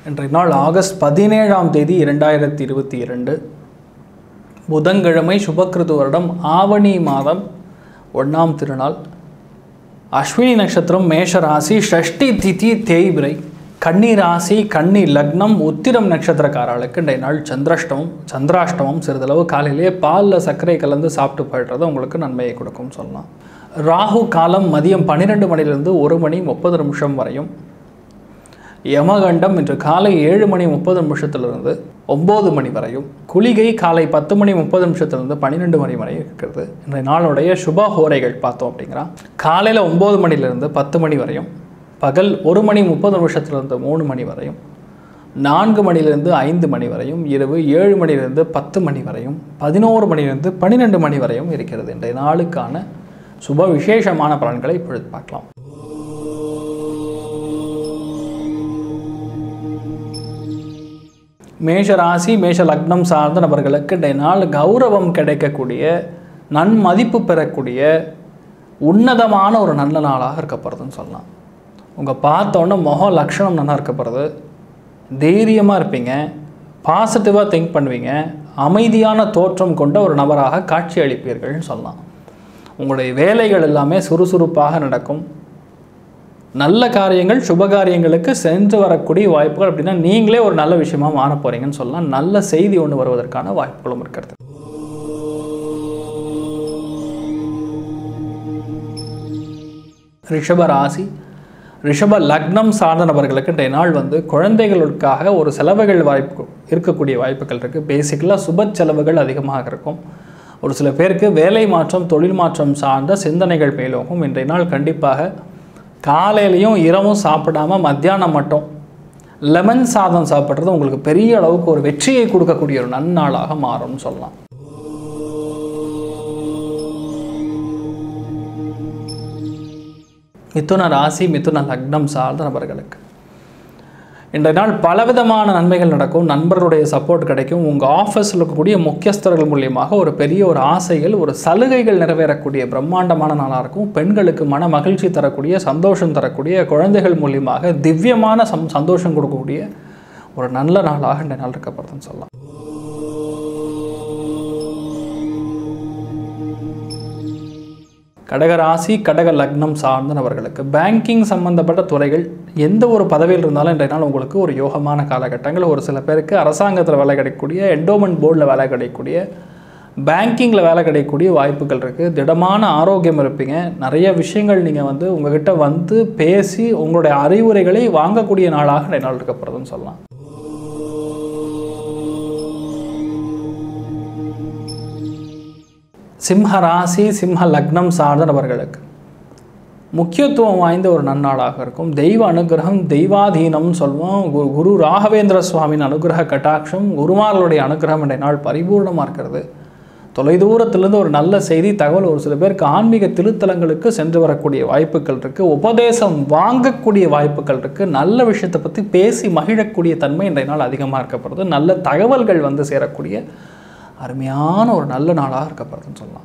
இன்றைய நாள் ஆகஸ்ட் பதினேழாம் தேதி இரண்டாயிரத்தி இருபத்தி இரண்டு புதன்கிழமை சுபக்கிருது வருடம் ஆவணி மாதம் ஒன்றாம் திருநாள் அஸ்வினி நட்சத்திரம் மேஷ ராசி ஷஷ்டி திதி தேய்பிரை கன்னி ராசி கன்னி லக்னம் உத்திரம் நட்சத்திரக்காரர்களுக்கு இன்றைய நாள் சந்திராஷ்டமம் சந்திராஷ்டமம் சிறிதளவு காலையிலேயே பாலில் சர்க்கரை கலந்து சாப்பிட்டு போயிடுறது உங்களுக்கு நன்மையை கொடுக்கும் சொல்லலாம் ராகு காலம் மதியம் பன்னிரெண்டு மணிலிருந்து ஒரு மணி முப்பது நிமிஷம் வரையும் யமகண்டம் இன்று காலை ஏழு மணி முப்பது நிமிஷத்திலிருந்து ஒம்பது மணி வரையும் குளிகை காலை பத்து மணி முப்பது நிமிஷத்திலிருந்து பன்னிரெண்டு மணி வரை இருக்கிறது இன்றைய நாளுடைய சுப ஹோரைகள் பார்த்தோம் அப்படிங்கிறா காலையில் ஒம்பது மணிலிருந்து பத்து மணி வரையும் பகல் ஒரு மணி முப்பது நிமிஷத்திலிருந்து மூணு மணி வரையும் நான்கு மணிலிருந்து ஐந்து மணி வரையும் இரவு ஏழு மணிலிருந்து பத்து மணி வரையும் பதினோரு மணிலிருந்து பன்னிரெண்டு மணி வரையும் இருக்கிறது இன்றைய நாளுக்கான சுப விசேஷமான பலன்களை இப்பொழுது பார்க்கலாம் மேஷ ராசி மேஷ லக்னம் சார்ந்த நபர்களுக்கு இன்றைய நாள் கௌரவம் கிடைக்கக்கூடிய நன்மதிப்பு பெறக்கூடிய உன்னதமான ஒரு நல்ல நாளாக இருக்கப்படுறதுன்னு சொல்லலாம் உங்கள் பார்த்தோன்னே முக லட்சணம் நல்லா இருக்கப்படுறது தைரியமாக இருப்பீங்க பாசிட்டிவாக திங்க் பண்ணுவீங்க அமைதியான தோற்றம் கொண்ட ஒரு நபராக காட்சி அளிப்பீர்கள்னு சொல்லலாம் உங்களுடைய வேலைகள் எல்லாமே சுறுசுறுப்பாக நடக்கும் நல்ல காரியங்கள் சுப காரியங்களுக்கு சென்று வரக்கூடிய வாய்ப்புகள் அப்படின்னா நீங்களே ஒரு நல்ல விஷயமா மாற போறீங்கன்னு சொல்லலாம் நல்ல செய்தி ஒன்று வருவதற்கான வாய்ப்புகளும் இருக்கிறது ரிஷப ராசி ரிஷப லக்னம் சார்ந்த நபர்களுக்கு இன்றைய நாள் வந்து குழந்தைகளுக்காக ஒரு செலவுகள் வாய்ப்பு இருக்கக்கூடிய வாய்ப்புகள் இருக்குது பேசிக்கலாக சுப செலவுகள் அதிகமாக இருக்கும் ஒரு சில பேருக்கு வேலை மாற்றம் தொழில் மாற்றம் சார்ந்த சிந்தனைகள் மேலோகும் இன்றைய நாள் கண்டிப்பாக காலையிலையும் இரவும் சாப்பிடாம மத்தியானம் மட்டும் லெமன் சாதம் சாப்பிட்றது உங்களுக்கு பெரிய அளவுக்கு ஒரு வெற்றியை கொடுக்கக்கூடிய ஒரு நன்னாளாக மாறும்னு சொல்லலாம் மிதுன ராசி மிதுன லக்னம் சார்ந்த நபர்களுக்கு இன்றைய நாள் பலவிதமான நன்மைகள் நடக்கும் நண்பர்களுடைய சப்போர்ட் கிடைக்கும் உங்கள் ஆஃபீஸில் இருக்கக்கூடிய முக்கியஸ்தர்கள் மூலியமாக ஒரு பெரிய ஒரு ஆசைகள் ஒரு சலுகைகள் நிறைவேறக்கூடிய பிரம்மாண்டமான நாளாக இருக்கும் பெண்களுக்கு மன மகிழ்ச்சி தரக்கூடிய சந்தோஷம் தரக்கூடிய குழந்தைகள் மூலியமாக திவ்யமான சம் சந்தோஷம் கொடுக்கக்கூடிய ஒரு நல்ல நாளாக இன்றைய நாள் இருக்கப்படுதுன்னு சொல்லலாம் கடகராசி கடக லக்னம் சார்ந்த நபர்களுக்கு பேங்கிங் சம்பந்தப்பட்ட துறைகள் எந்த ஒரு பதவியில் இருந்தாலும் இன்றைய நாள் உங்களுக்கு ஒரு யோகமான காலகட்டங்கள் ஒரு சில பேருக்கு அரசாங்கத்தில் வேலை கிடைக்கக்கூடிய என்டோமெண்ட் போர்டில் வேலை கிடைக்கக்கூடிய பேங்கிங்கில் வேலை கிடைக்கக்கூடிய வாய்ப்புகள் இருக்குது திடமான ஆரோக்கியம் இருப்பீங்க நிறைய விஷயங்கள் நீங்கள் வந்து உங்ககிட்ட வந்து பேசி உங்களுடைய அறிவுரைகளை வாங்கக்கூடிய நாளாக இன்றைய நாள் இருக்கப்படுதுன்னு சொல்லலாம் சிம்ம ராசி சிம்ம லக்னம் சார்ந்த நபர்களுக்கு முக்கியத்துவம் வாய்ந்த ஒரு நன்னாளாக இருக்கும் தெய்வ அனுகிரகம் தெய்வாதீனம்னு சொல்லுவோம் குரு குரு ராகவேந்திர சுவாமியின் அனுகிரக கட்டாட்சம் குருமார்களுடைய அனுகிரகம் என்ற நாள் பரிபூர்ணமாக இருக்கிறது தொலைதூரத்திலிருந்து ஒரு நல்ல செய்தி தகவல் ஒரு சில பேருக்கு ஆன்மீக திருத்தலங்களுக்கு சென்று வரக்கூடிய வாய்ப்புகள் இருக்குது உபதேசம் வாங்கக்கூடிய வாய்ப்புகள் இருக்குது நல்ல விஷயத்தை பற்றி பேசி மகிழக்கூடிய தன்மை இன்றைய நாள் அதிகமாக இருக்கப்படுது நல்ல தகவல்கள் வந்து சேரக்கூடிய அருமையான ஒரு நல்ல நாளாக இருக்கப்படுதுன்னு சொல்லலாம்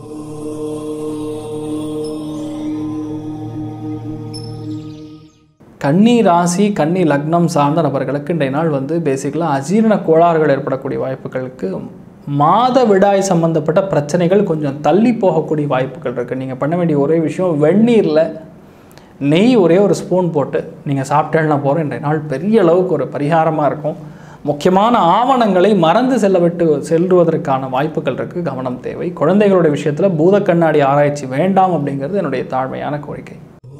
கன்னி ராசி கன்னி லக்னம் சார்ந்த நபர்களுக்கு இன்றைய நாள் வந்து பேசிக்கலாக அஜீரண கோளாறுகள் ஏற்படக்கூடிய வாய்ப்புகளுக்கு மாத விடாய் சம்பந்தப்பட்ட பிரச்சனைகள் கொஞ்சம் தள்ளி போகக்கூடிய வாய்ப்புகள் இருக்குது நீங்கள் பண்ண வேண்டிய ஒரே விஷயம் வெந்நீரில் நெய் ஒரே ஒரு ஸ்பூன் போட்டு நீங்கள் சாப்பிட்டேன்னா போகிற இன்றைய நாள் பெரிய அளவுக்கு ஒரு பரிகாரமாக இருக்கும் முக்கியமான ஆவணங்களை மறந்து செல்ல விட்டு செல்வதற்கான வாய்ப்புகள் இருக்குது கவனம் தேவை குழந்தைகளுடைய விஷயத்தில் பூத கண்ணாடி ஆராய்ச்சி வேண்டாம் அப்படிங்கிறது என்னுடைய தாழ்மையான கோரிக்கை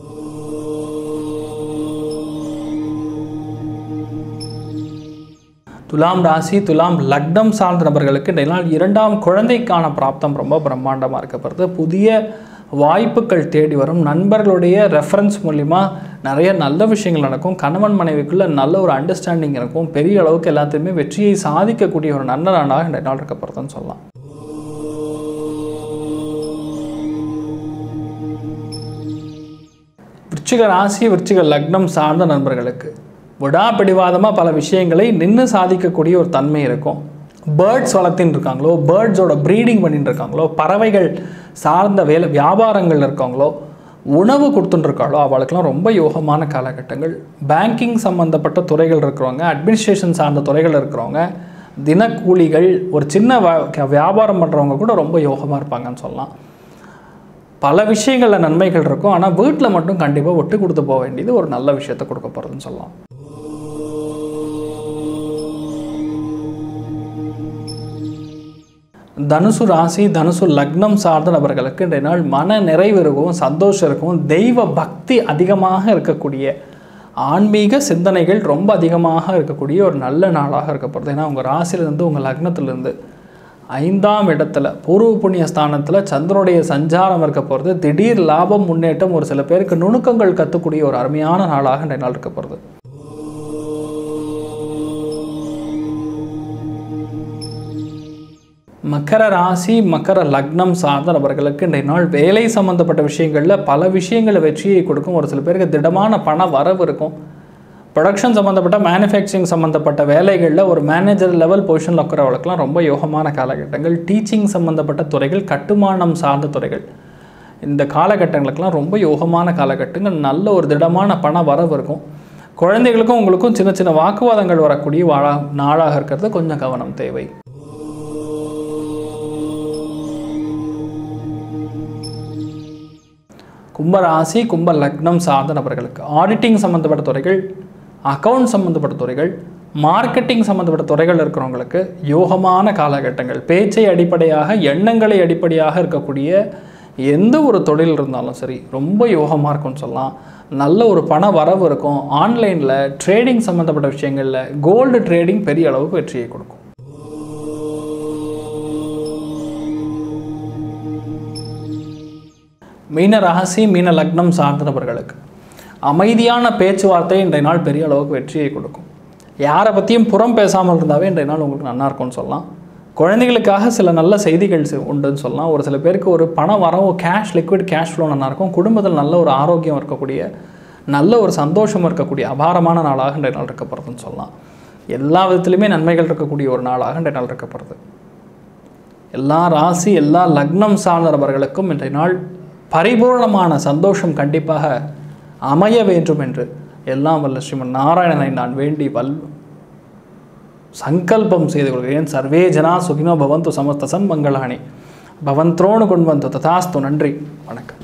துலாம் ராசி துலாம் லக்னம் சார்ந்த நபர்களுக்கு இன்றைய நாள் இரண்டாம் குழந்தைக்கான பிராப்தம் ரொம்ப பிரம்மாண்டமாக இருக்கப்படுது புதிய வாய்ப்புகள் தேடி வரும் நண்பர்களுடைய ரெஃபரன்ஸ் மூலிமா நிறைய நல்ல விஷயங்கள் நடக்கும் கணவன் மனைவிக்குள்ள நல்ல ஒரு அண்டர்ஸ்டாண்டிங் இருக்கும் பெரிய அளவுக்கு எல்லாத்தையுமே வெற்றியை சாதிக்கக்கூடிய ஒரு நல்ல நாளாக இன்றைய நாள் இருக்கப்படுதுன்னு சொல்லலாம் விருச்சிக ராசி விருச்சிக லக்னம் சார்ந்த நண்பர்களுக்கு விடாப்பிடிவாதமாக பல விஷயங்களை நின்று சாதிக்கக்கூடிய ஒரு தன்மை இருக்கும் பேர்ட்ஸ் வளர்த்தின்னு இருக்காங்களோ பேர்ட்ஸோட ப்ரீடிங் பண்ணிட்டு இருக்காங்களோ பறவைகள் சார்ந்த வேலை வியாபாரங்கள் இருக்காங்களோ உணவு கொடுத்துட்டுருக்காளோ அவளுக்கெல்லாம் ரொம்ப யோகமான காலகட்டங்கள் பேங்கிங் சம்மந்தப்பட்ட துறைகள் இருக்கிறவங்க அட்மினிஸ்ட்ரேஷன் சார்ந்த துறைகள் இருக்கிறவங்க தினக்கூலிகள் ஒரு சின்ன வ- வியாபாரம் பண்ணுறவங்க கூட ரொம்ப யோகமாக இருப்பாங்கன்னு சொல்லலாம் பல விஷயங்களில் நன்மைகள் இருக்கும் ஆனால் வீட்டில் மட்டும் கண்டிப்பாக விட்டு கொடுத்து போக வேண்டியது ஒரு நல்ல விஷயத்தை கொடுக்க போகிறதுன்னு சொல்லலாம் தனுசு ராசி தனுசு லக்னம் சார்ந்த நபர்களுக்கு இன்றைய நாள் மன நிறைவு இருக்கும் சந்தோஷம் இருக்கும் தெய்வ பக்தி அதிகமாக இருக்கக்கூடிய ஆன்மீக சிந்தனைகள் ரொம்ப அதிகமாக இருக்கக்கூடிய ஒரு நல்ல நாளாக இருக்கப்படுது ஏன்னா உங்கள் ராசியிலிருந்து உங்கள் லக்னத்திலிருந்து ஐந்தாம் இடத்துல பூர்வ புண்ணிய ஸ்தானத்தில் சந்திரனுடைய சஞ்சாரம் இருக்க போகிறது திடீர் லாபம் முன்னேற்றம் ஒரு சில பேருக்கு நுணுக்கங்கள் கற்றுக்கூடிய ஒரு அருமையான நாளாக இன்றைய நாள் இருக்க போகிறது மக்கர ராசி மக்கர லக்னம் சார்ந்த நபர்களுக்கு இன்றைய நாள் வேலை சம்பந்தப்பட்ட விஷயங்களில் பல விஷயங்களை வெற்றியை கொடுக்கும் ஒரு சில பேருக்கு திடமான பண வரவு இருக்கும் ப்ரொடக்ஷன் சம்மந்தப்பட்ட மேனுஃபேக்சரிங் சம்மந்தப்பட்ட வேலைகளில் ஒரு மேனேஜர் லெவல் பொசிஷனில் இருக்கிறவங்களுக்குலாம் ரொம்ப யோகமான காலகட்டங்கள் டீச்சிங் சம்மந்தப்பட்ட துறைகள் கட்டுமானம் சார்ந்த துறைகள் இந்த காலகட்டங்களுக்கெல்லாம் ரொம்ப யோகமான காலகட்டங்கள் நல்ல ஒரு திடமான பண வரவு இருக்கும் குழந்தைகளுக்கும் உங்களுக்கும் சின்ன சின்ன வாக்குவாதங்கள் வரக்கூடிய வாழா நாளாக இருக்கிறது கொஞ்சம் கவனம் தேவை கும்ப ராசி கும்ப லக்னம் சார்ந்த நபர்களுக்கு ஆடிட்டிங் சம்மந்தப்பட்ட துறைகள் அக்கவுண்ட் சம்மந்தப்பட்ட துறைகள் மார்க்கெட்டிங் சம்மந்தப்பட்ட துறைகள் இருக்கிறவங்களுக்கு யோகமான காலகட்டங்கள் பேச்சை அடிப்படையாக எண்ணங்களை அடிப்படையாக இருக்கக்கூடிய எந்த ஒரு தொழில் இருந்தாலும் சரி ரொம்ப யோகமாக இருக்கும்னு சொல்லலாம் நல்ல ஒரு பண வரவு இருக்கும் ஆன்லைனில் ட்ரேடிங் சம்மந்தப்பட்ட விஷயங்களில் கோல்டு ட்ரேடிங் பெரிய அளவுக்கு வெற்றியை கொடுக்கும் மீன ராசி மீன லக்னம் சார்ந்த நபர்களுக்கு அமைதியான பேச்சுவார்த்தை இன்றைய நாள் பெரிய அளவுக்கு வெற்றியை கொடுக்கும் யாரை பற்றியும் புறம் பேசாமல் இருந்தாவே இன்றைய நாள் உங்களுக்கு நல்லா இருக்கும்னு சொல்லலாம் குழந்தைகளுக்காக சில நல்ல செய்திகள் சி- உண்டுன்னு சொல்லலாம் ஒரு சில பேருக்கு ஒரு பணம் வரவு கேஷ் லிக்விட் கேஷ் ஃப்ளோ நல்லா இருக்கும் குடும்பத்தில் நல்ல ஒரு ஆரோக்கியம் இருக்கக்கூடிய நல்ல ஒரு சந்தோஷம் இருக்கக்கூடிய அபாரமான நாளாக இன்றைய நாள் இருக்கப்படுறதுன்னு சொல்லலாம் எல்லா விதத்துலையுமே நன்மைகள் இருக்கக்கூடிய ஒரு நாளாக இன்றைய நாள் இருக்கப்படுறது எல்லா ராசி எல்லா லக்னம் சார்ந்த நபர்களுக்கும் இன்றைய நாள் பரிபூர்ணமான சந்தோஷம் கண்டிப்பாக அமைய வேண்டும் என்று எல்லாம் வல்ல ஸ்ரீமன் நாராயணனை நான் வேண்டி வல் சங்கல்பம் செய்து கொள்கிறேன் சர்வே ஜனா சுகினோ பவந்து சமஸ்த சன்மங்களானி பவந்த்ரோணு கொண்டு வந்து ததாஸ்து நன்றி வணக்கம்